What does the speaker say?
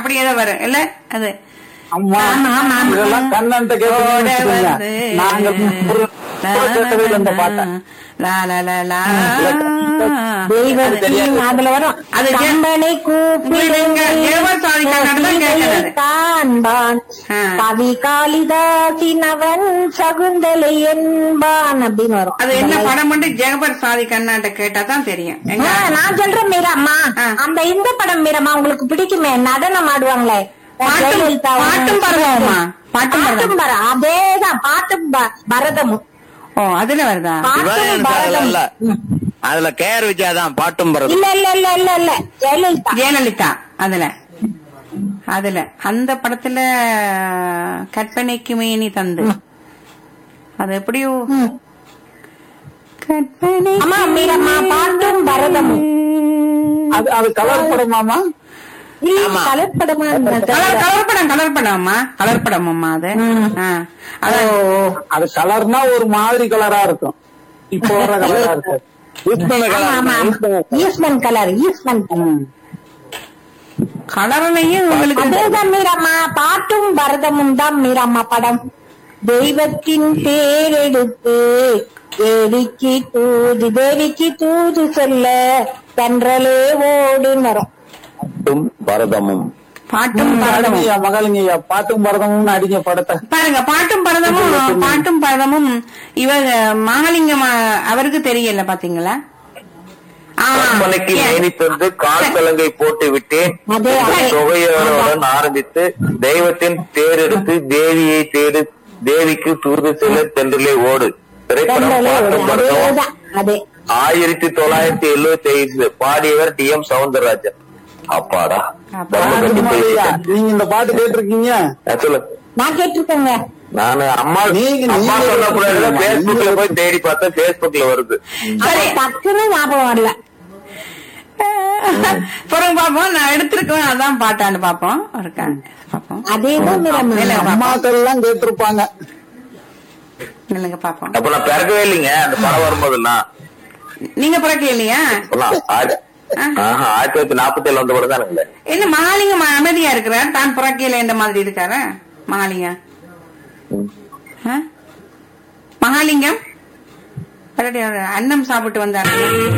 அப்படியே தான் வரும் இல்ல அது அம்மா ஆமா, ஆமா, ஆமா. இதெல்லாம் கண்ணன்ட்ட கேட்டீங்கன்னு ஓட வச்சுக்கோங்க. வந்து நாங்க ஒரு கூட கேட்டதே இல்லை இந்த பாட்டை லா, லா, லா, லா. தெய்வத்தின் அதுல வரும் அது ஜெ- கம்பனை நீங்க ஜெகவர் சாதி கண்ணாடி தான் கேட்கறது. காண்பான் ஆ. கவி காளிதாசின் அவன் சகுந்தலை என்பான் அப்படின்னு வரும் அது என்ன படம் மட்டும் ஜெகபர் சாதி கண்ணாட்ட கேட்டா தான் தெரியும் எங்க ஆ, நான் சொல்றேன் மீராம்மா ஆ. அந்த இந்த படம் மீராம்மா உங்களுக்கு பிடிக்குமே நடனம் ஆடுவாங்களே பாட்டும் ஜெயலலிதாவும் பாட்டும் பரவமா பாட்டும் பாட்டும் பரவம் பர- அதேதான் பாட்டும் ப- பரதமும் ஓ அதுல வருதா பாட்டும் சிவாஜி பரதமும் இல்ல ம். அதுல கேஆர் விஜயா தான் பாட்டும் பரது இல்ல இல்ல இல்ல இல்ல இல்ல ஜெயலலிதா ஜெயலலிதா அதுல அதுல அந்த படத்துல கற்பனைக்கு மேனி தந்து அது எப்படியோ ம். கற்பனை ஆமா மீரம்மா பாட்டும் பரதமும் அது அது கலர் படமாமா இல்ல ஆமா. கலப்படமா கலர் கலர் படம் கலர் படம்மா கலர் படம் அம்மா அது ஆ. அது அது கலர்னா ஒரு மாதிரி கலரா இருக்கும் இப்போ வர கலரா இருக்கும் ஈஸ்மன் கலர் ஈஸ்மன் கலர் கலர்லயும் உங்களுக்கு அதேதான் மீரம்மா பாட்டும் பரதமும் தான் மீரம்மா படம் தெய்வத்தின் பேரெடுத்து தேவிக்கு தூது தேவிக்கு தூது சொல்ல தென்றலே ஓடுன்னு வரும் பாட்டும் பரதமும் பாட்டும் பரதமும் அடிங்கய்யா மகளிங்கய்யா பாட்டும் பரதமும் அடிங்க படத்தை பாருங்க பாட்டும் பரதமும் பாட்டும் பரதமும் இவர் மகாலிங்கம் அ, அவருக்கு தெரியல பாத்தீங்களா ஆ, கற்பனைக்கு ஏ- மேனி தந்து கால் கலங்கை போட்டு விட்டேன் அதே, அதே. தொகையோருடன் ஆரம்பித்து தெய்வத்தின் தேரெடுத்து தேவியை தேடு தேவிக்கு தூது செல்ல தென்றலே ஓடு திரைப்படம் தென்றலே ஓடு பாட்டும் பரதமும் அதேதான் அதே ஆயிரத்தி தொள்ளாயிரத்தி எழுபத்தி ஐந்து பாடியவர் டி எம் சவுந்தரராஜன் அப்பாடா அப்பா. தர்ம கட்டி ஐயா, பேசிட்டேன். நீங்க இந்த பாட்டு கேட்டிருக்கீங்க ஆ, சொல்லு நான் கேட்டிருக்கேங்க நானு அம்மா நீங்க- அம்மா நீங்க- சொன்ன கூட பேஸ்புக்ல போய் தேடி பார்த்தா பேஸ்புக்ல வருது அது டக்குன்னு ஞாபகம் வரல பிறகு பாப்போம் நான் எடுத்திருக்கேன் அதான் பாட்டான்னு பாப்போம் இருக்கா பாப்போம் அதேதான் மீரம்மா இல்ல, பாப்போம். அம்மாக்கள் எல்லாம் கேட்டிருப்பாங்க இல்லைங்க பாப்போம் அப்ப நான் பிறக்கவே இல்லைங்க அந்த படம் வரும்போதெல்லாம் நீங்க பிறக்க இல்லையா அப்பெல்லாம் ஆயிரத்தி ஆஹா, ஆயிரத்தி தொள்ளாயிரத்தி நாற்பத்தி ஏழு வந்த படம் தானுங்களே என்ன மகாலிங்கம் அமைதியா இருக்கிறார் தான் புறக்கையில இந்த மாதிரி இருக்காரு மகாலிங்கம் ஆ? மகாலிங்கம் அடடே, அவர் அன்னம் சாப்பிட்டு வந்தாரு